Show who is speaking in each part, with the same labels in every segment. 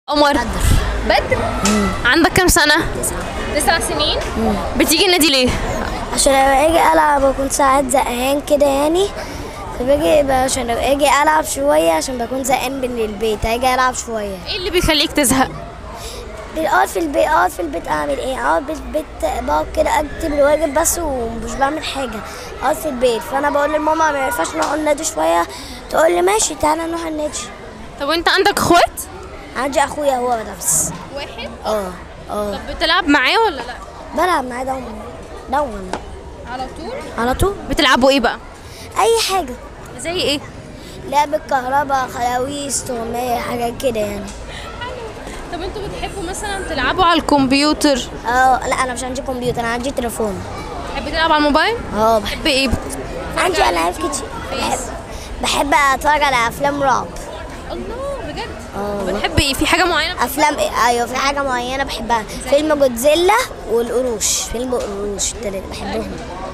Speaker 1: عمر بدر عندك كام سنة؟ تسع سنين بتيجي النادي ليه؟
Speaker 2: عشان لما اجي العب بكون ساعات زهقان كده يعني فباجي بقى عشان لما اجي العب شويه عشان بكون زهقان من البيت هاجي العب شويه
Speaker 1: ايه اللي بيخليك تزهق؟
Speaker 2: اقعد في البيت اقعد في البيت اعمل ايه اقعد في البيت بقعد كده اكتب الواجب بس ومش بعمل حاجه اقعد في البيت فانا بقول لماما ما ينفعش نروح النادي شويه تقول لي ماشي تعالى نروح النادي
Speaker 1: طب وانت عندك اخوات؟
Speaker 2: عندي اخويا هو بس
Speaker 1: واحد
Speaker 2: اه اه
Speaker 1: طب بتلعب معاه ولا لا؟
Speaker 2: بلعب معاه دوما دوما
Speaker 1: على طول
Speaker 2: على طول
Speaker 1: بتلعبوا ايه بقى؟
Speaker 2: اي حاجه
Speaker 1: زي ايه؟
Speaker 2: لعب الكهرباء خلاويص تومية حاجات كده يعني
Speaker 1: طب انتوا بتحبوا مثلا تلعبوا على الكمبيوتر
Speaker 2: اه لا انا مش عندي كمبيوتر انا عندي تليفون
Speaker 1: بتحب تلعب على الموبايل؟
Speaker 2: اه بحب
Speaker 1: بتحب ايه؟
Speaker 2: عندي العاب كتير بحب بحب اتفرج على افلام رعب
Speaker 1: الله بجد؟
Speaker 2: اه
Speaker 1: بتحب ايه؟ في حاجة معينة؟
Speaker 2: افلام إيه؟ ايوه في حاجه معينه بحبها فيلم جودزيلا والقروش فيلم القروش التلاته بحبهم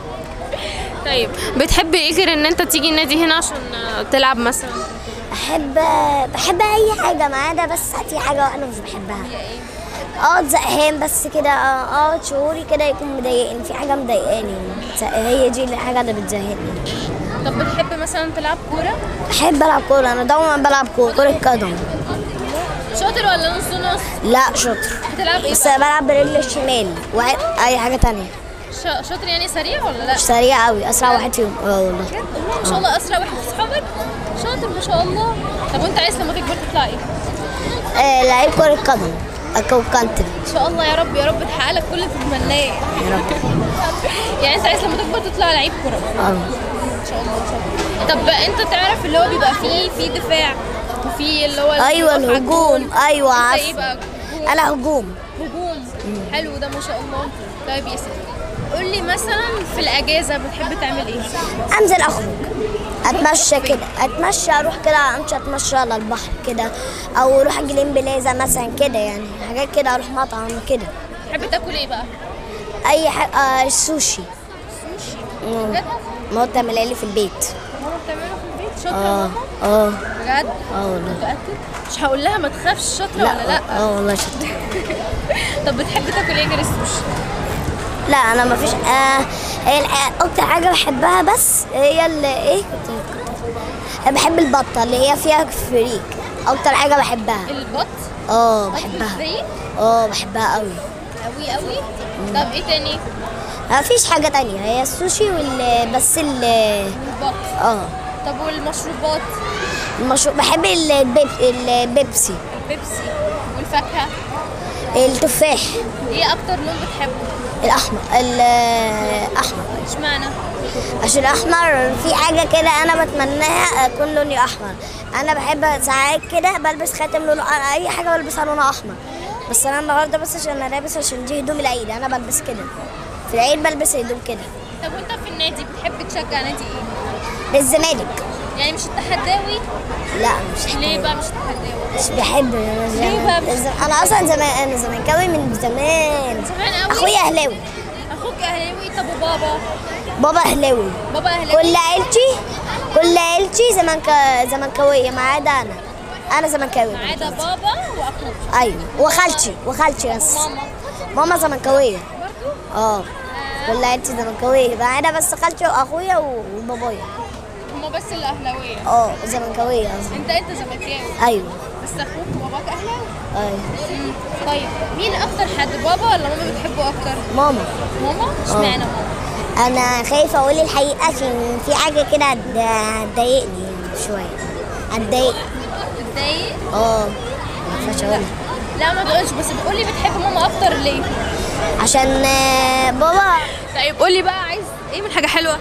Speaker 1: طيب بتحب ايه غير ان انت تيجي النادي هنا عشان آه، تلعب مثلا؟
Speaker 2: بحب بحب اي حاجه ما عدا بس في حاجه انا مش بحبها اقعد زهقان بس كده اه، اقعد شعوري كده يكون مضايقني في حاجه مضايقاني هي دي الحاجه اللي بتزهقني
Speaker 1: طب بتحب مثلا تلعب كورة؟
Speaker 2: بحب العب كوره انا دوما بلعب كوره كره قدم
Speaker 1: شاطر ولا نص نص؟
Speaker 2: لا شاطر
Speaker 1: بتلعب ايه
Speaker 2: بس
Speaker 1: بقى؟
Speaker 2: أنا بلعب برجلي الشمال واي حاجه تانية
Speaker 1: شا- شاطر يعني سريع ولا لا؟
Speaker 2: مش سريع قوي اسرع واحد فيهم اه والله
Speaker 1: الله ما شاء الله اسرع واحد في اصحابك شاطر ما شاء الله طب وانت عايز لما تكبر تطلع ايه؟
Speaker 2: آه لعيب كره قدم اكو كانتري
Speaker 1: ان شاء الله يا رب يا رب تحقق لك كل اللي تتمناه
Speaker 2: يا رب
Speaker 1: يعني انت عايز لما تكبر تطلع لعيب كوره
Speaker 2: اه
Speaker 1: ان شاء الله ان شاء الله طب انت تعرف اللي هو بيبقى فيه في دفاع وفي اللي هو
Speaker 2: ايوه
Speaker 1: اللي بيقف على
Speaker 2: الهجوم
Speaker 1: الجول.
Speaker 2: ايوه
Speaker 1: انت ايه
Speaker 2: عارف
Speaker 1: بقى؟ جول.
Speaker 2: انا هجوم
Speaker 1: هجوم حلو ده ما شاء الله طيب يا سيدي قول لي مثلا في الاجازه بتحب تعمل ايه؟
Speaker 2: انزل اخرج اتمشى كده اتمشى اروح كده امشي اتمشى على البحر كده او اروح جليم بلازا مثلا كده يعني حاجات كده اروح مطعم كده
Speaker 1: بتحب تاكل ايه بقى؟
Speaker 2: اي حاجه آه السوشي
Speaker 1: سوشي
Speaker 2: مم.
Speaker 1: بجد؟
Speaker 2: ماما بتعملها لي في البيت
Speaker 1: ماما بتعمله في البيت شاطره
Speaker 2: اه
Speaker 1: ماما
Speaker 2: اه
Speaker 1: بجد؟
Speaker 2: اه والله
Speaker 1: متأكد؟ مش هقول لها ما تخافش شاطرة ولا لا؟
Speaker 2: اه والله شاطر
Speaker 1: طب بتحب تاكل ايه غير السوشي؟
Speaker 2: لا انا ما فيش آه هي الح- اكتر حاجه بحبها بس هي اللي ايه كنت كنت- أنا بحب البطه اللي هي فيها فريك اكتر حاجه بحبها
Speaker 1: البط
Speaker 2: اه
Speaker 1: بط
Speaker 2: بحبها
Speaker 1: الزيت
Speaker 2: اه بحبها قوي
Speaker 1: قوي قوي طب ايه تاني؟
Speaker 2: ما فيش حاجه تانية هي السوشي وال بس ال
Speaker 1: البط
Speaker 2: اه
Speaker 1: طب والمشروبات
Speaker 2: المشروب بحب البيب البيبسي
Speaker 1: البيبسي والفاكهة
Speaker 2: التفاح
Speaker 1: ايه اكتر لون بتحبه؟
Speaker 2: الاحمر الاحمر
Speaker 1: اشمعنى؟
Speaker 2: عشان الاحمر في حاجه كده انا بتمناها اكون لوني احمر انا بحب ساعات كده بلبس خاتم لونه اي حاجه بلبسها لونها احمر بس انا النهارده بس عشان انا لابس عشان دي هدوم العيد انا بلبس كده في العيد بلبس هدوم كده
Speaker 1: طب وانت في النادي بتحب تشجع نادي ايه؟
Speaker 2: للزمالك
Speaker 1: يعني مش التحداوي؟
Speaker 2: لا مش
Speaker 1: ليه بقى مش التحداوي؟
Speaker 2: مش بحب
Speaker 1: ليه بقى مش-
Speaker 2: الزم- انا اصلا زمان انا زملكاوي من زمان
Speaker 1: زمان قوي
Speaker 2: اخويا اهلاوي
Speaker 1: اخوك اهلاوي طب وبابا؟
Speaker 2: بابا اهلاوي
Speaker 1: بابا اهلاوي
Speaker 2: كل عيلتي كل عيلتي زمنكا زملكاويه ما عدا انا انا زملكاوي
Speaker 1: ما عدا بابا واخوك
Speaker 2: ايوه وخالتي وخالتي بس
Speaker 1: ماما
Speaker 2: ماما زملكاويه
Speaker 1: برضو؟
Speaker 2: اه كل عيلتي زملكاويه ما عدا بس خالتي واخويا وبابايا
Speaker 1: هما بس اللي اهلاويه
Speaker 2: اه زملكاويه قصدي
Speaker 1: انت انت زملكاوي
Speaker 2: ايوه
Speaker 1: بس اخوك وباباك اهلاوي
Speaker 2: ايوه
Speaker 1: مم. طيب مين اكتر حد بابا ولا ماما بتحبه اكتر
Speaker 2: ماما
Speaker 1: ماما اشمعنى ماما
Speaker 2: انا خايفه اقول الحقيقه عشان في حاجه كده هت- هتضايقني شويه هتضايق
Speaker 1: بتضايق
Speaker 2: اه ما ينفعش اقولها
Speaker 1: لا ما تقولش بس بتقولي بتحب ماما اكتر ليه
Speaker 2: عشان آه، بابا
Speaker 1: طيب قولي بقى عايز ايه من حاجه حلوه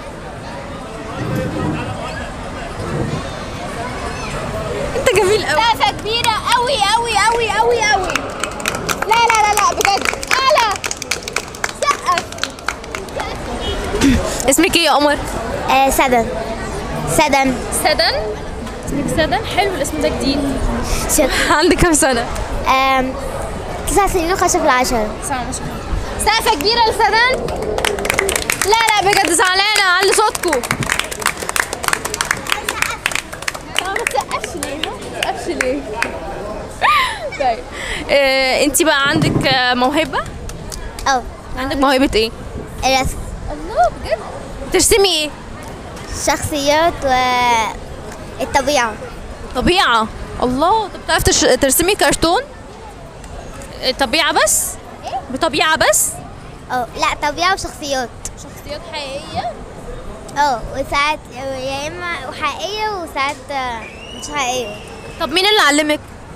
Speaker 1: انت جميل قوي
Speaker 3: سقفة كبيرة قوي قوي قوي قوي قوي لا لا لا لا بجد أعلى سقف
Speaker 1: اسمك ايه يا قمر
Speaker 2: آه سدن سدن
Speaker 1: سدن اسمك سدن حلو الاسم ده جديد
Speaker 2: سدن
Speaker 1: عندك كام سنه
Speaker 2: آم، تسع سنين وخمسة في العشرة
Speaker 1: سلام ما شاء الله سقفه كبيره لسدن لا لا بجد زعلانه علي صوتكم ما تسقفش ليه ما تسقفش ليه طيب آه، انت بقى عندك آه، موهبه
Speaker 2: اه
Speaker 1: عندك موهبه ايه
Speaker 2: الرسم
Speaker 1: الله بجد ترسمي ايه
Speaker 2: شخصيات والطبيعة
Speaker 1: طبيعه الله طب بتعرفي تش- ترسمي كرتون آه، طبيعه بس بطبيعه بس
Speaker 2: اه لا طبيعة وشخصيات
Speaker 1: شخصيات حقيقيه
Speaker 2: اه وساعات يا اما حقيقية وساعات آه، مش حقيقية
Speaker 1: طب مين اللي علمك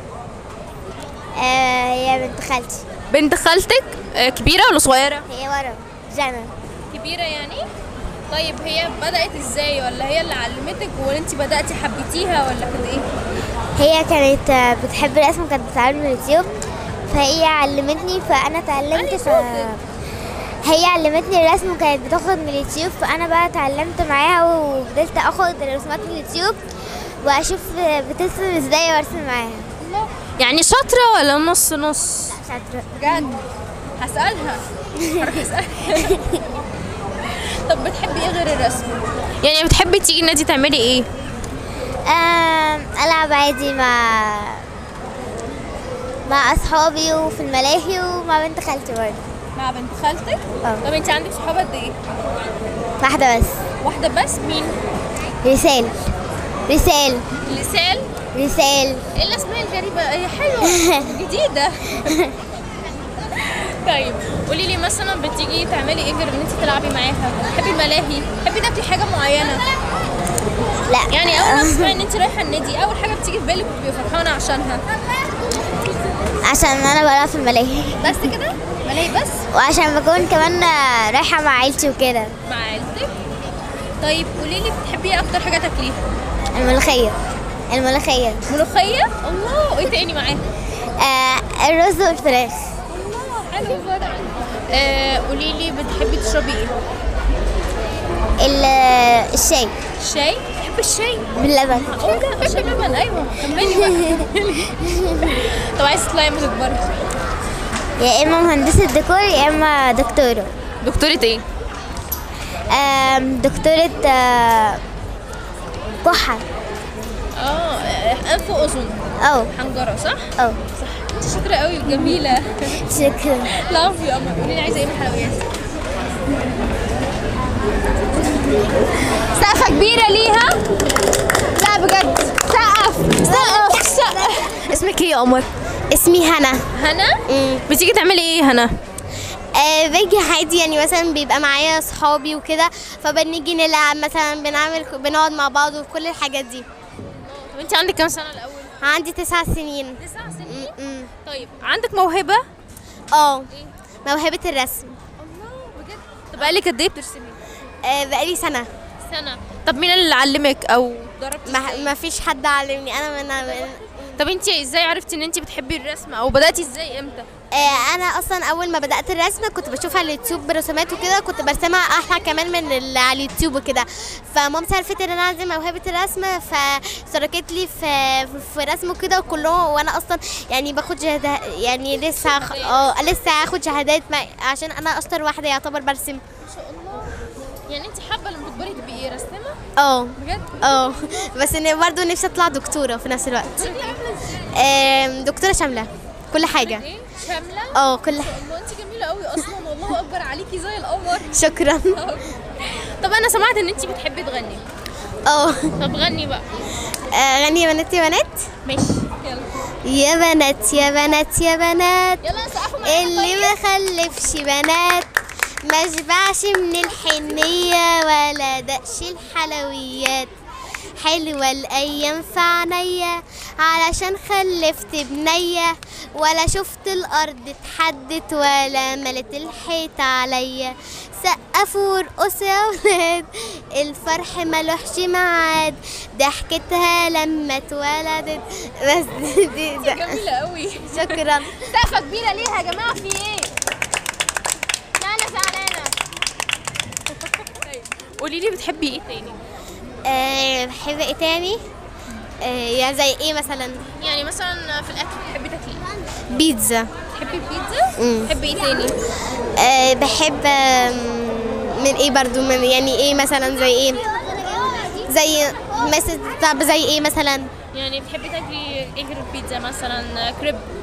Speaker 2: آه، هي بنت خالتي
Speaker 1: بنت خالتك آه، كبيره ولا صغيره
Speaker 2: هي ورا جنى
Speaker 1: كبيره يعني طيب هي بدات ازاي ولا هي اللي علمتك ولا انت بداتي حبيتيها ولا كده ايه
Speaker 2: هي كانت آه، بتحب الرسم وكانت بتتعلم من اليوتيوب فهي علمتني فانا اتعلمت ف... هي علمتني الرسم وكانت بتاخد من اليوتيوب فانا بقى اتعلمت معاها وفضلت اخد الرسومات من اليوتيوب واشوف آه، بترسم ازاي وارسم معاها
Speaker 1: يعني شاطره ولا نص نص
Speaker 2: شاطرة
Speaker 1: بجد هسألها هروح أسألها طب بتحبي ايه غير الرسم؟ يعني بتحبي تيجي النادي تعملي ايه؟
Speaker 2: آم، العب عادي مع مع اصحابي وفي الملاهي ومع بنت خالتي برضه
Speaker 1: مع بنت خالتك؟
Speaker 2: اه.
Speaker 1: طب انت عندك صحاب قد ايه؟
Speaker 2: واحدة بس
Speaker 1: واحدة بس مين؟
Speaker 2: رسال رسال
Speaker 1: لسال؟
Speaker 2: رسال
Speaker 1: ايه الاسماء الغريبة؟ هي حلوة جديدة طيب قولي لي مثلا بتيجي تعملي ايه غير ان انت تلعبي معاها؟ بتحبي الملاهي؟ بتحبي تاكلي حاجة معينة؟
Speaker 2: لا
Speaker 1: يعني اول ما تسمعي ان انت رايحة النادي اول حاجة بتيجي في بالك بتبقي فرحانة عشانها
Speaker 2: عشان انا بلعب في الملاهي
Speaker 1: بس كده؟ ملاهي بس؟
Speaker 2: وعشان بكون كمان آه، رايحة مع عيلتي وكده
Speaker 1: مع عيلتك طيب قولي لي بتحبي ايه اكتر حاجه تاكليها
Speaker 2: الملوخية الملوخية
Speaker 1: ملوخيه الله وايه تاني معاها
Speaker 2: آه الرز والفراخ
Speaker 1: الله حلو برضه آه قولي لي بتحبي تشربي ايه
Speaker 2: ال- الشاي
Speaker 1: شاي بتحبي الشاي
Speaker 2: باللبن
Speaker 1: اه ده بحب اللبن ايوه كملي بقى طب عايزه تطلعي لما تكبري
Speaker 2: يا اما مهندسة ديكور يا اما دكتورة
Speaker 1: دكتوره ايه
Speaker 2: آم، دكتورة آه، كحة
Speaker 1: اه انف واذن
Speaker 2: اه
Speaker 1: حنجره صح
Speaker 2: اه
Speaker 1: صح انت شاطره قوي وجميله
Speaker 2: شكرا
Speaker 1: لاف يا قمر قولي لي عايزه ايه من الحلويات سقفه كبيره ليها لا بجد سقف سقف سقف اسمك ايه يا قمر
Speaker 2: اسمي هنا
Speaker 1: هنا
Speaker 2: مم.
Speaker 1: بتيجي تعملي ايه هنا
Speaker 2: آه باجي عادي يعني مثلا بيبقى معايا صحابي وكده فبنيجي نلعب مثلا بنعمل بنقعد مع بعض وكل الحاجات دي
Speaker 1: طب انت عندك كام سنه الاول
Speaker 2: عندي تسع سنين
Speaker 1: تسع سنين
Speaker 2: م- م.
Speaker 1: طيب عندك موهبه
Speaker 2: اه موهبة الرسم
Speaker 1: الله بجد طب بقالك قد ايه بترسمي
Speaker 2: آه بقالي سنة
Speaker 1: سنه طب مين اللي علمك او ضربتي
Speaker 2: ما,
Speaker 1: ازاي؟
Speaker 2: ما فيش حد علمني انا من
Speaker 1: طب انت ازاي عرفتي ان انت بتحبي الرسم او بداتي ازاي امتى
Speaker 2: آه انا اصلا اول ما بدات الرسم كنت بشوف على اليوتيوب رسومات وكده كنت برسمها احلى كمان من اللي على اليوتيوب وكده فمامتي عرفت ان انا عندي موهبه الرسم فشاركت لي في في رسم وكده وكلهم وانا اصلا يعني باخد شهاده يعني لسه هاخ- اه لسه هاخد شهادات ما- عشان انا اشطر واحده يعتبر برسم
Speaker 1: ما شاء الله يعني انت حابه لما تكبري تبقي ايه رسامه
Speaker 2: اه
Speaker 1: بجد
Speaker 2: اه بس ان برضه نفسي اطلع دكتوره في نفس الوقت
Speaker 1: شكلك عامله ازاي
Speaker 2: آم، دكتوره شامله كل حاجه
Speaker 1: ايه شامله
Speaker 2: اه كل حاجه
Speaker 1: الله انت جميله قوي اصلا والله اكبر عليكي زي القمر
Speaker 2: شكرا
Speaker 1: طب انا سمعت ان انت بتحبي تغني
Speaker 2: اه
Speaker 1: طب غني بقى
Speaker 2: آه، غني يا بنات يا بنات
Speaker 1: ماشي يلا
Speaker 2: يا بنات يا بنات يا بنات
Speaker 1: يلا سقفوا معايا
Speaker 2: اللي
Speaker 1: طيب.
Speaker 2: ما خلفش بنات ما شبعش من الحنية ولا دقش الحلويات حلوة الأيام في عينيا علشان خلفت بنية ولا شفت الأرض اتحدت ولا ملت الحيط عليا سقفوا وارقصوا يا ولاد الفرح ملوحش معاد ضحكتها لما اتولدت بس دي, دي ده.
Speaker 1: جميله قوي
Speaker 2: شكرا
Speaker 1: سقفه كبيره ليها يا جماعه في ايه لا انا زعلانه قولي لي بتحبي ايه تاني
Speaker 2: أه بحب ايه تاني أه يا زي ايه مثلا
Speaker 1: يعني مثلا في الاكل بتحبي تاكلي إيه؟
Speaker 2: بيتزا
Speaker 1: بتحبي البيتزا
Speaker 2: مم.
Speaker 1: بتحبي ايه تاني
Speaker 2: أه بحب آم، من ايه برضو من يعني ايه مثلا زي ايه زي مثلا طب زي ايه مثلا
Speaker 1: يعني بتحبي تاكلي ايه غير البيتزا مثلا كريب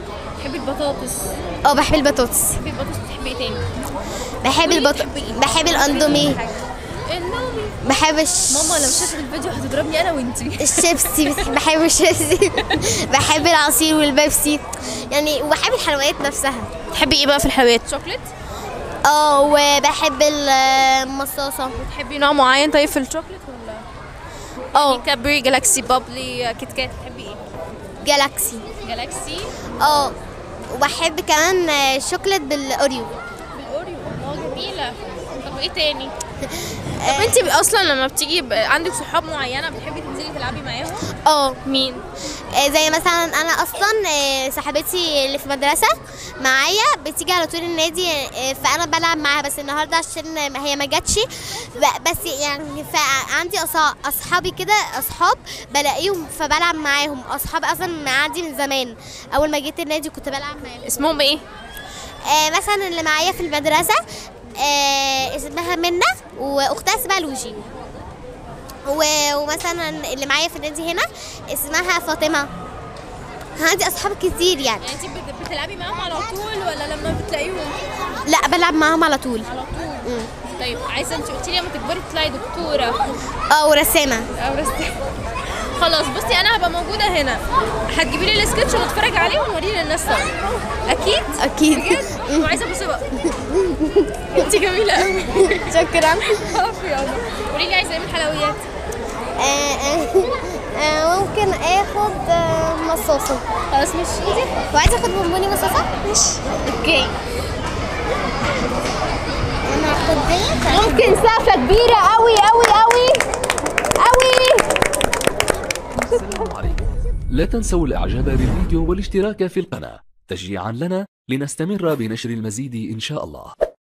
Speaker 1: بتحبي البطاطس
Speaker 3: اه بحب البطاطس
Speaker 1: بتحبي البطاطس بتحبي ايه تاني
Speaker 3: بحب البط
Speaker 1: بتحبي إيه؟
Speaker 3: بحب الاندومي
Speaker 1: النومي
Speaker 3: بحب الش...
Speaker 1: ماما لو شافت الفيديو هتضربني انا وانتي
Speaker 3: الشيبسي بس- بحب الشيبسي بحب العصير والبيبسي يعني وبحب الحلويات نفسها
Speaker 1: بتحبي ايه بقى في الحلويات شوكليت
Speaker 3: اه وبحب المصاصة
Speaker 1: بتحبي نوع معين طيب في الشوكليت ولا
Speaker 3: اه
Speaker 1: كابري جالاكسي بابلي كيت كات بتحبي ايه
Speaker 3: جالاكسي
Speaker 1: جالاكسي
Speaker 3: اه وبحب كمان آه، شوكليت بالاوريو
Speaker 1: بالاوريو الله جميله طب ايه تاني طب انت اصلا لما بتيجي ب- عندك صحاب معينه بتحبي تنزلي تلعبي معاهم
Speaker 3: اه
Speaker 1: مين
Speaker 3: آه، زي مثلا انا اصلا آه، صاحبتي اللي في مدرسه معايا بتيجي على طول النادي آه، فانا بلعب معاها بس النهارده عشان هي ما جاتش ب- بس يعني فعندي أص- اصحابي كده اصحاب بلاقيهم فبلعب معاهم اصحابي اصلا عندي من زمان اول ما جيت النادي كنت بلعب معاهم
Speaker 1: اسمهم ايه
Speaker 3: آه، مثلا اللي معايا في المدرسه آه، اسمها منى واختها اسمها لوجي و- ومثلا اللي معايا في النادي هنا اسمها فاطمه عندي اصحاب كتير يعني
Speaker 1: يعني انت بت- بتلعبي معاهم على طول ولا لما بتلاقيهم
Speaker 3: لا بلعب معاهم على طول
Speaker 1: على طول طيب عايزه انت قلتي لي لما تكبري تطلعي دكتوره
Speaker 3: اه ورسامه
Speaker 1: او رسام خلاص بصي انا هبقى موجوده هنا هتجيبي لي السكتش ونتفرج عليه ونوريه للناس سوا اكيد
Speaker 3: اكيد
Speaker 1: بجد وعايزه ابص بقى انت جميله قوي
Speaker 3: شكرا
Speaker 1: ابيض قولي لي عايزه ايه من الحلويات
Speaker 3: آه، آه، آه، ممكن اخد آه، مصاصه
Speaker 1: خلاص مش
Speaker 3: وعايزه اخد بونبوني مصاصه مش
Speaker 1: اوكي
Speaker 3: انا هاخد دي
Speaker 2: ممكن سقفة كبيرة قوي قوي قوي قوي
Speaker 4: السلام عليكم لا تنسوا الاعجاب بالفيديو والاشتراك في القناة تشجيعا لنا لنستمر بنشر المزيد ان شاء الله